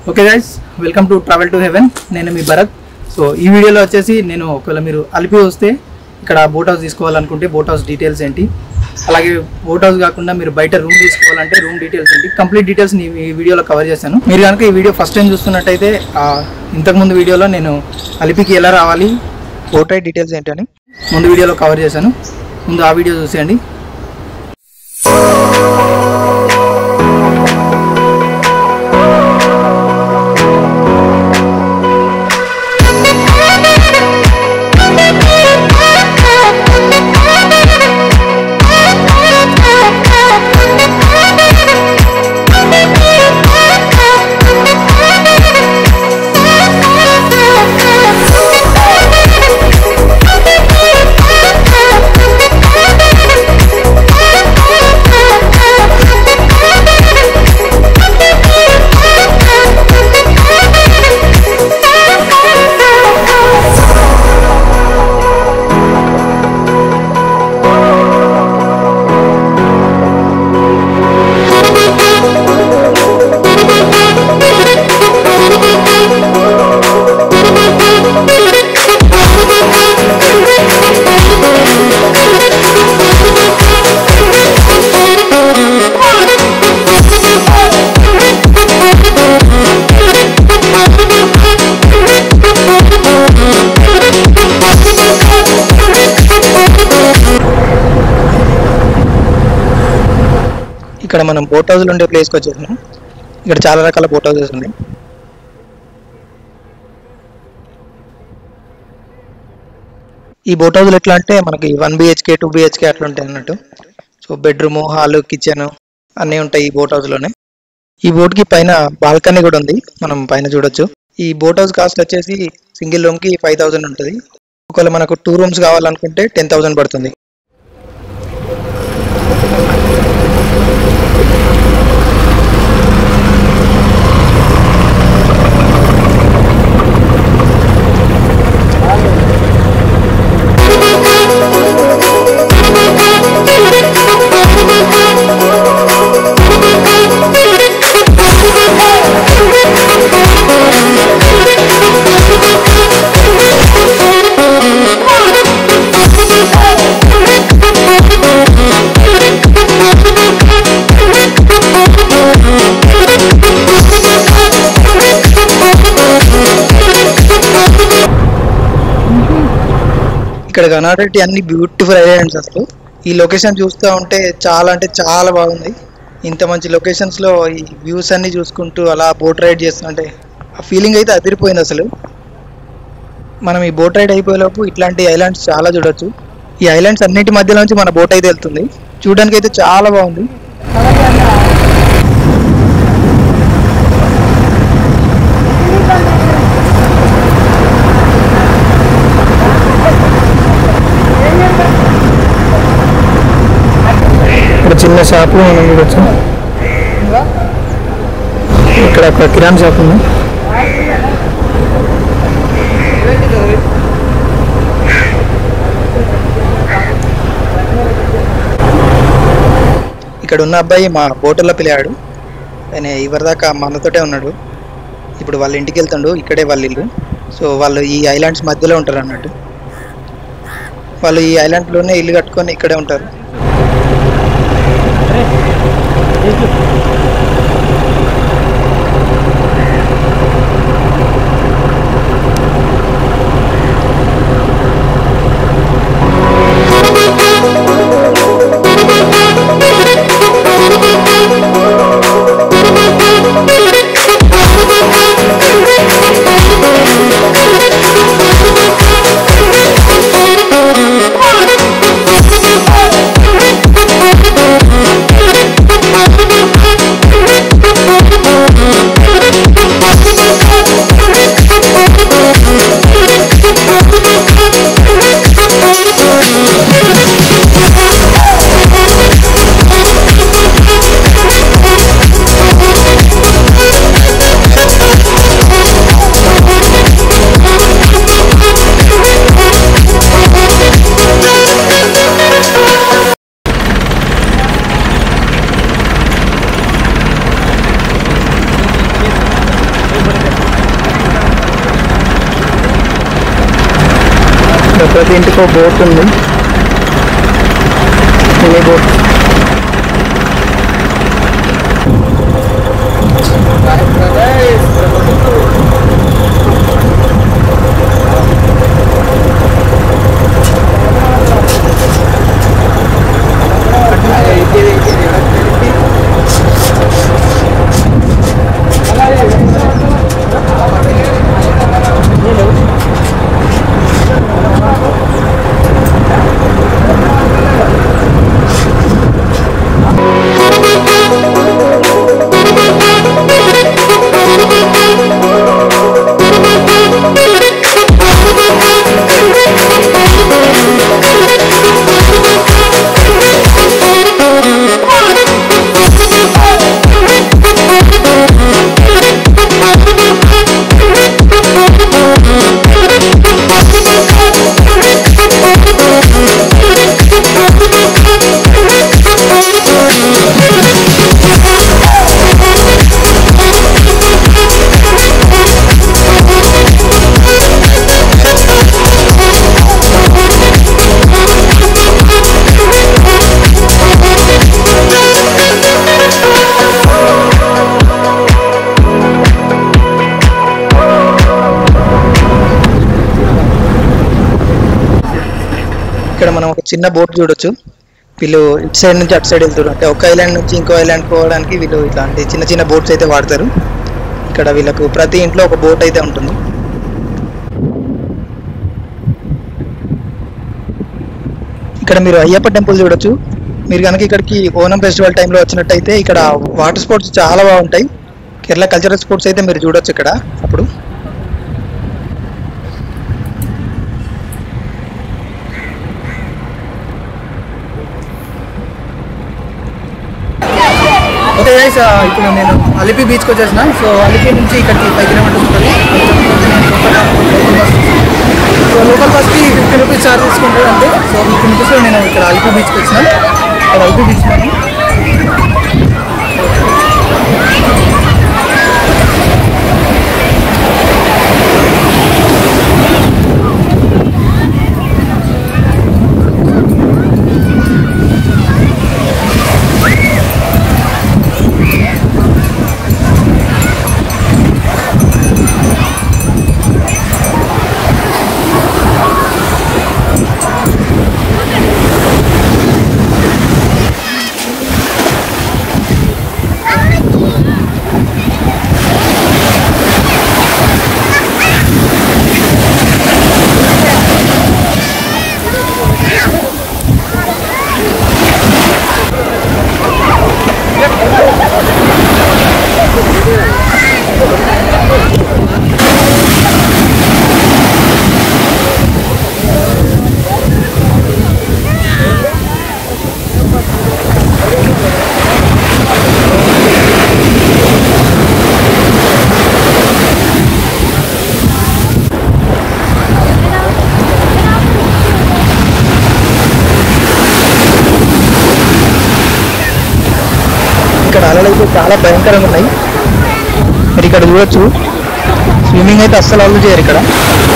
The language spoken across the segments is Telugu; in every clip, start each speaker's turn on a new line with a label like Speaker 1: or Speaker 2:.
Speaker 1: Okay guys welcome to travel to heaven నేను మీ భరత్ సో ఈ వీడియోలో వచ్చేసి నేను ఒకవేళ మీరు అలిపి వస్తే ఇక్కడ బోట్ హౌస్ తీసుకోవాలనుకుంటే బోట్ హౌస్ డీటెయిల్స్ ఏంటి అలాగే బోట్ హౌస్ కాకుండా మీరు బయట రూమ్ తీసుకోవాలంటే రూమ్ డీటెయిల్స్ ఏంటి కంప్లీట్ డీటెయిల్స్ ఈ వీడియోలో కవర్ చేశాను మీరు కనుక ఈ వీడియో ఫస్ట్ టైం చూస్తున్నట్టయితే ఆ, ఇంతకుముందు వీడియోలో నేను అలిపికి ఎలా రావాలి
Speaker 2: బోట్ రైడ్ డీటెయిల్స్ ఏంటని
Speaker 1: ముందు వీడియోలో కవర్ చేశాను ముందు ఆ వీడియో చూసేయండి
Speaker 2: ఇక్కడ మనం బోట్ హౌస్లో ఉండే ప్లేస్కి వచ్చేసాం ఇక్కడ చాలా రకాల బోట్ హౌసెస్ ఉన్నాయి ఈ బోట్ హౌస్లు ఎట్లా అంటే మనకి వన్ బిహెచ్కే టూ బిహెచ్కే అట్లా ఉంటాయి అన్నట్టు సో బెడ్రూమ్ హాల్ కిచెన్ అన్నీ ఉంటాయి ఈ బోట్ హౌస్లోనే ఈ బోట్ కి పైన బాల్కనీ కూడా ఉంది మనం పైన చూడొచ్చు ఈ బోట్ హౌస్ కాస్ట్ వచ్చేసి సింగిల్ రూమ్ కి ఫైవ్ థౌసండ్ ఉంటుంది ఒకవేళ మనకు టూ రూమ్స్ కావాలనుకుంటే టెన్ థౌసండ్ పడుతుంది ఇక్కడ కనబడేటి అన్ని బ్యూటిఫుల్ ఐలాండ్స్ అసలు ఈ లొకేషన్ చూస్తూ ఉంటే చాలా అంటే చాలా బాగుంది ఇంత మంచి లొకేషన్స్ లో ఈ వ్యూస్ అన్ని చూసుకుంటూ అలా బోట్ రైడ్ చేస్తుంటే ఆ ఫీలింగ్ అయితే అదిరిపోయింది అసలు మనం ఈ బోట్ రైడ్ అయిపోయేలోపు ఇట్లాంటి ఐలాండ్స్ చాలా చూడొచ్చు ఈ ఐలాండ్స్ అన్నిటి మధ్యలో నుంచి మన బోట్ అయితే వెళ్తుంది చూడడానికి అయితే చాలా బాగుంది
Speaker 1: ఇక్కడ చిన్న షాపు మనం చూడొచ్చు ఇక్కడ ఒక కిరాణా షాప్ ఉంది
Speaker 2: ఇక్కడ ఉన్న అబ్బాయి మా బోటులో పిలిచాడు ఆయన ఇవరిదాకా మనతోటే ఉన్నాడు ఇప్పుడు వాళ్ళ ఇంటికి వెళ్తాడు ఇక్కడే వాళ్ళ ఇల్లు సో వాళ్ళు ఈ ఐలాండ్స్ మధ్యలో ఉంటారు అన్నట్టు వాళ్ళు ఈ ఐలాండ్లోనే ఇల్లు కట్టుకొని ఇక్కడే ఉంటారు
Speaker 3: Thank you.
Speaker 2: ఇక్కడ ప్రతి ఇంటికి ఒక బోట్ ఉంది మినీ బోట్ ఇక్కడ మనం ఒక చిన్న బోట్ చూడొచ్చు వీళ్ళు ఇటు సైడ్ నుంచి అటు సైడ్ వెళ్తారు అంటే ఒక ఐలాండ్ నుంచి ఇంకో ఐలాండ్ పోవడానికి వీళ్ళు ఇట్లాంటి చిన్న చిన్న బోట్స్ అయితే వాడతారు ఇక్కడ వీళ్ళకు ప్రతి ఇంట్లో ఒక బోట్ అయితే ఉంటుంది ఇక్కడ మీరు అయ్యప్ప టెంపుల్ చూడొచ్చు మీరు కనుక ఇక్కడికి ఓనం ఫెస్టివల్ టైంలో వచ్చినట్టయితే ఇక్కడ వాటర్ స్పోర్ట్స్ చాలా బాగుంటాయి కేరళ కల్చరల్ స్పోర్ట్స్ అయితే మీరు చూడొచ్చు ఇక్కడ అప్పుడు
Speaker 1: ఓకే గైస్ ఇప్పుడు నేను అలిపి బీచ్కి వచ్చేసిన సో అలిపి నుంచి ఇక్కడికి ఫైవ్ కిలోమీటర్స్ ఉంటుంది సో లోకల్ బస్కి ఫిఫ్టీ రూపీస్ ఛార్జ్ తీసుకుంటారు అంతే సో ఫిఫ్టీ రూపీస్లో నేను ఇక్కడ అలిపి బీచ్కి వచ్చిన ఇక్కడ అలిపి బీచ్
Speaker 2: ఇక్కడ అలలు అయితే చాలా భయంకరంగా ఉన్నాయి మీరు ఇక్కడ చూడొచ్చు స్విమ్మింగ్ అయితే అస్సలు అల్లు చేయరు ఇక్కడ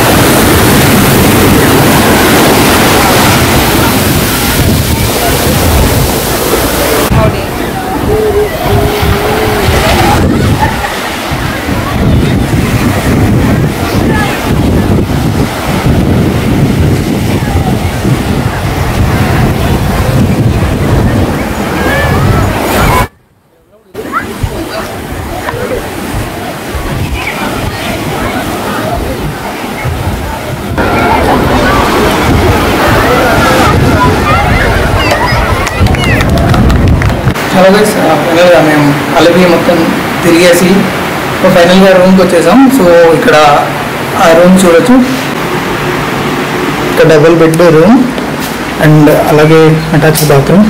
Speaker 1: హలో గైస్ ఫైనల్గా మేము అలవి మొత్తం తిరిగేసి ఫైనల్గా రూమ్కి వచ్చేసాం సో ఇక్కడ ఆ రూమ్ చూడొచ్చు
Speaker 2: ఇక్కడ డబుల్ బెడ్ రూమ్
Speaker 1: అండ్ అలాగే అటాచ్ బాత్రూమ్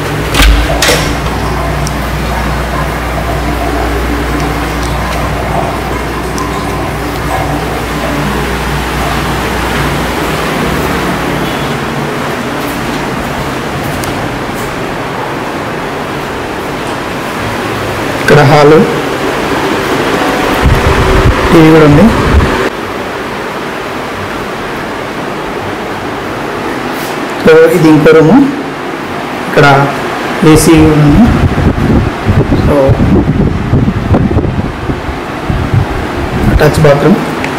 Speaker 1: ఇక్కడ హాలు టీవీ కూడా ఉంది సో ఇది ఇంకో రూము ఇక్కడ ఏసీ ఉంది సో టచ్ బాత్రూమ్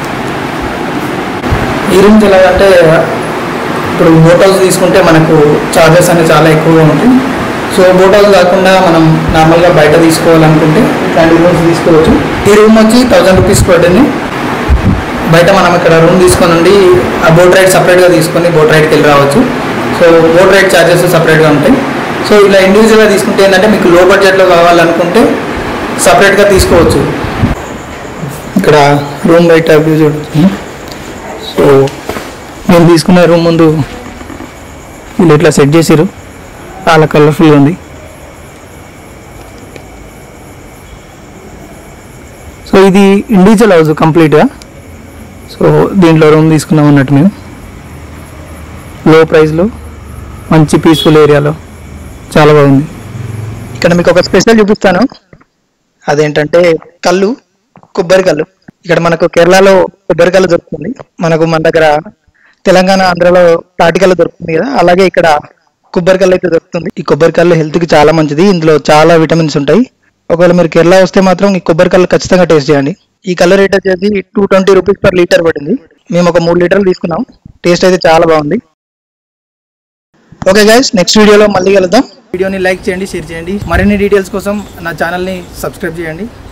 Speaker 1: ఈ రూమ్స్ ఎలాగంటే ఇప్పుడు బోట్ హౌస్ తీసుకుంటే మనకు చార్జెస్ అనేవి చాలా ఎక్కువగా ఉంటాయి సో బోట్ హౌస్ కాకుండా మనం నార్మల్గా బయట తీసుకోవాలనుకుంటే ఇట్లాంటి రూమ్స్ తీసుకోవచ్చు ఈ రూమ్ వచ్చి థౌజండ్ రూపీస్ పడింది బయట మనం ఇక్కడ రూమ్ తీసుకొని ఉండి ఆ బోట్ రైడ్ సపరేట్గా తీసుకొని బోట్ రైడ్కి వెళ్ళి రావచ్చు సో బోట్ రైడ్ ఛార్జెస్ సపరేట్గా ఉంటాయి సో ఇలా ఇండివిజువల్గా తీసుకుంటే ఏంటంటే మీకు లో బడ్జెట్లో కావాలనుకుంటే సపరేట్గా తీసుకోవచ్చు ఇక్కడ రూమ్ బయట వ్యూ చూడొచ్చు సో నేను తీసుకున్న రూమ్ ముందు వీళ్ళు ఇట్లా సెట్ చేసారు చాలా కలర్ఫుల్గా ఉంది సో ఇది ఇండివిజువల్ హౌస్ కంప్లీట్గా సో దీంట్లో రూమ్ తీసుకున్నాం అన్నట్టు మేము లో ప్రైస్లో మంచి పీస్ఫుల్ ఏరియాలో చాలా బాగుంది
Speaker 2: ఇక్కడ మీకు ఒక స్పెషల్ చూపిస్తాను అదేంటంటే కళ్ళు కొబ్బరి కళ్ళు ఇక్కడ మనకు కేరళలో కొబ్బరి కళ్ళు దొరుకుతుంది మనకు మన దగ్గర తెలంగాణ ఆంధ్రలో తాటి కళ్ళు దొరుకుతుంది కదా అలాగే ఇక్కడ కొబ్బరి కళ్ళు అయితే దొరుకుతుంది ఈ కొబ్బరి కళ్ళు హెల్త్ కి చాలా మంచిది ఇందులో చాలా విటమిన్స్ ఉంటాయి ఒకవేళ మీరు కేరళ వస్తే మాత్రం ఈ కొబ్బరి కళ్ళు ఖచ్చితంగా టేస్ట్ చేయండి ఈ కలర్ రేట్ వచ్చేసి two twenty rupees per litre పడింది మేము ఒక మూడు లీటర్లు తీసుకున్నాం టేస్ట్ అయితే చాలా బాగుంది ఓకే గైస్ నెక్స్ట్ వీడియోలో మళ్ళీ కలుద్దాం
Speaker 1: వీడియోని లైక్ చేయండి షేర్ చేయండి మరిన్ని డీటెయిల్స్ కోసం నా ఛానల్ని సబ్స్క్రైబ్ చేయండి